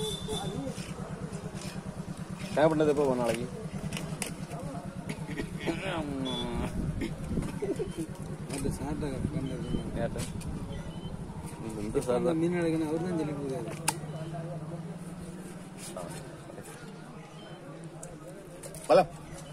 தேவைப்பட்டது எப்போ ஒரு நாளைக்கு அந்த சாட்டை கண்டது ஏட்ட இந்த சார் அந்த மீன் எடுக்கணும் அவர் தான் சொல்லிட்டு இருக்காரு பலம்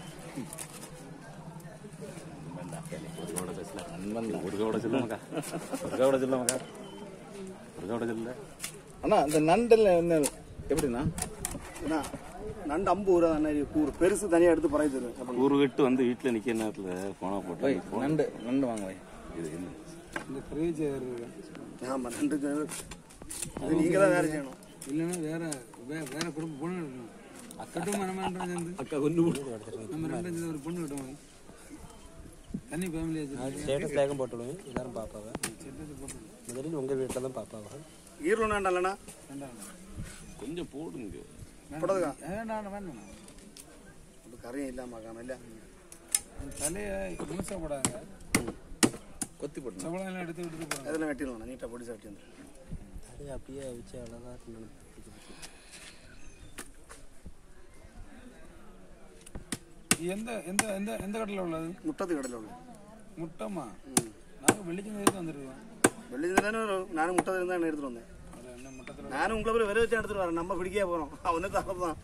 ஒரு கவட சொல்ல மக்கா ஒரு கவட சொல்ல மக்கா ஒரு கவட சொல்ல அண்ணா இந்த நண்டில் என்ன எப்படிண்ணா அண்ணா நண்டு ஐம்பது ரூபா தானே கூறு பெருசு தனியாக எடுத்து பறவை தருவேன் ஊரு விட்டு வந்து வீட்டுல நிக்கிற நேரத்துல போனா போட்டு நண்டு நண்டு வாங்க வை. இது என்ன இந்த ஃப்ரீஜர் ஆமாம் நண்டு அது நீங்கள் தான் வேலை செய்யணும் இல்லைன்னா வேற வே- வேற குடும்பம் பொண்ணு கட்டணும் கட்டுமா நம்ம ரெண்டு பேரும் சேர்ந்து அக்கா ஒன்று நம்ம ரெண்டு பேரும் சேர்ந்து ஒரு பொண்ணு கட்டுவோம் தனி ஃபேமிலி வச்சு ஸ்டேட்டஸ் லேகம் போட்டுடுவேன் எல்லாரும் பார்ப்பாங்க முதலில் உங்கள் வீட்டில் தான் பார்ப்பாங்க ஈரல் நண்டல்லண்ணா கொஞ்சம் போடுங்க போடுறதுக்கா வேண்டாம் வேண்டாம் அது கரையும் இல்லாமல் காணும் இல்லை அந்த தலையை முழுசாக போடாங்க கொத்தி போட்டு சவளம் எல்லாம் எடுத்து விட்டுட்டு போகிறாங்க அதெல்லாம் வெட்டிடலாம் நீட்டாக பொடி சாப்பிட்டு வந்து அது அப்படியே வச்சு அவ்வளோதான் எந்த எந்த எந்த எந்த கடையில் உள்ளது முட்டத்து கடையில் உள்ள முட்டமா நாங்கள் வெள்ளிச்சந்தைக்கு வந்துருக்கோம் வெள்ளி தானே வரும் நானும் முட்டை இருந்தால் என்ன எடுத்துகிட்டு வந்தேன் அது என்ன முட்டத்தில் நானும் உங்களை போய் விரை வச்சு எடுத்துகிட்டு வரேன் நம்ம பிடிக்கவே போகிறோம் அவனே தரது தான்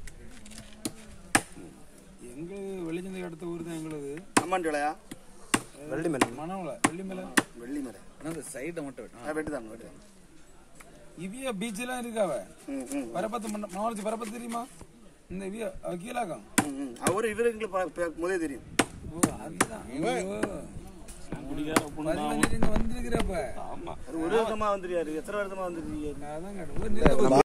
எங்களுக்கு வெள்ளிச்சந்தை அடுத்த ஊர் தான் எங்களுக்கு அம்மாண்டி விலையா வெள்ளி மேலே மணவுல வெள்ளிமலை வெள்ளி மலை அந்த சைடை மட்டும் வெட்டணும் ஆ வெட்டி தான் வெட்டி தான் இவிய பீச்செல்லாம் இருக்காவ ம் ம் பரப்பத்து மண்ட- மாவளச்சி பரப்பத்து தெரியுமா இந்த இவிய அவ கீழாக்கம் ம், ம் அவரு இவரு எங்களுக்கு முதலே தெரியும் ஓ அதுதான் ஓ குடிக்கார பொண்ணு பதினஞ்சு இங்க வந்திருக்கிறப்ப ஆமா அது ஒரு வருஷமா வந்துருக்காரு எத்தனை வருஷமா வந்துருக்கீங்க அதான் கேட்டேன். ஒரு நிறுத்த-